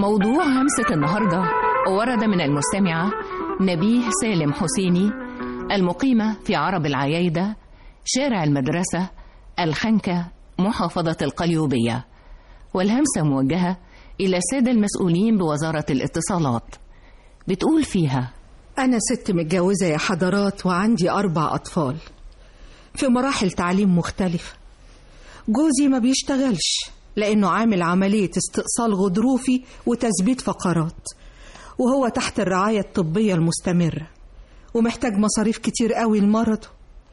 موضوع همسة النهاردة ورد من المستمعة نبيه سالم حسيني المقيمة في عرب العيايدة شارع المدرسة الحنكة محافظة القليوبية والهمسة موجهة إلى السادة المسؤولين بوزارة الاتصالات بتقول فيها أنا ست متجوزة يا حضرات وعندي أربع أطفال في مراحل تعليم مختلفة جوزي ما بيشتغلش لأنه عامل عملية استئصال غضروفي وتثبيت فقرات وهو تحت الرعاية الطبية المستمرة ومحتاج مصاريف كتير قوي لمرضه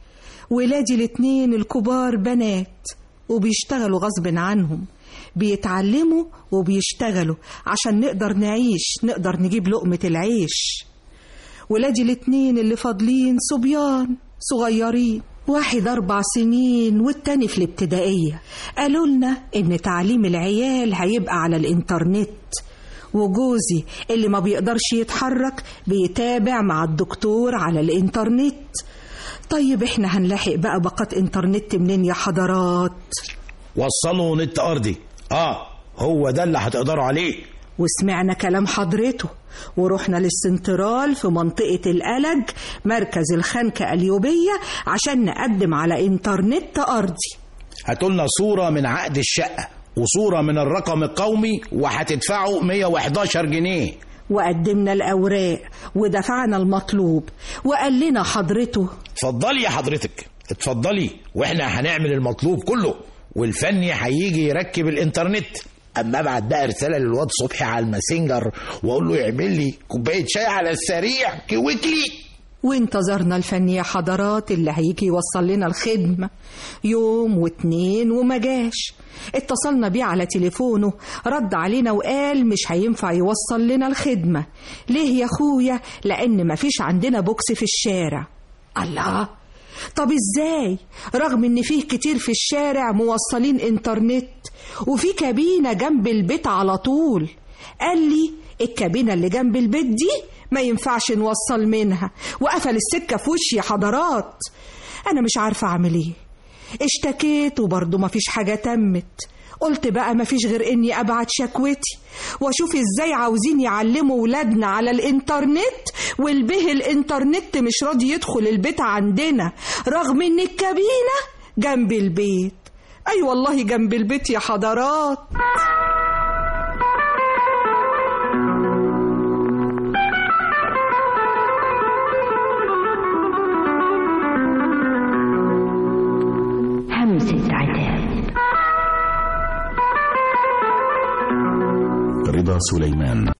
ولادي الاتنين الكبار بنات وبيشتغلوا غصب عنهم بيتعلموا وبيشتغلوا عشان نقدر نعيش نقدر نجيب لقمة العيش ولادي الاتنين اللي فاضلين صبيان صغيرين واحد أربع سنين والتاني في الابتدائية قالوا لنا إن تعليم العيال هيبقى على الإنترنت وجوزي اللي ما بيقدرش يتحرك بيتابع مع الدكتور على الإنترنت طيب إحنا هنلاحق بقى باقات إنترنت منين يا حضرات وصلوا نت أرضي آه هو ده اللي هتقدروا عليه وسمعنا كلام حضرته ورحنا للسنترال في منطقة الألج مركز الخنكة اليوبية عشان نقدم على إنترنت أرضي هاتولنا صورة من عقد الشقة وصورة من الرقم القومي وهتدفعوا 111 جنيه وقدمنا الأوراق ودفعنا المطلوب وقال لنا حضرته اتفضلي يا حضرتك اتفضلي واحنا هنعمل المطلوب كله والفني هيجي يركب الانترنت اما ابعت بقى رساله للواد صبحي على الماسنجر واقول له يعمل لي كوبايه شاي على السريع كويكلي وانتظرنا الفني يا حضرات اللي هيجي يوصل لنا الخدمة يوم واتنين وما جاش اتصلنا بيه على تليفونه رد علينا وقال مش هينفع يوصل لنا الخدمة ليه يا اخويا لان مفيش عندنا بوكس في الشارع الله طب ازاي رغم ان فيه كتير في الشارع موصلين انترنت وفي كابينة جنب البيت على طول قال لي الكابينة اللي جنب البيت دي ما ينفعش نوصل منها وقفل السكة في وشي يا حضرات أنا مش عارفة أعمل إيه اشتكيت وبرضه مفيش حاجة تمت قلت بقى مفيش غير إني أبعت شكوتي وأشوف إزاي عاوزين يعلموا ولادنا على الإنترنت والبه الإنترنت مش راضي يدخل البيت عندنا رغم إن الكابينة جنب البيت أي أيوة والله جنب البيت يا حضرات همسة عتاب رضا سليمان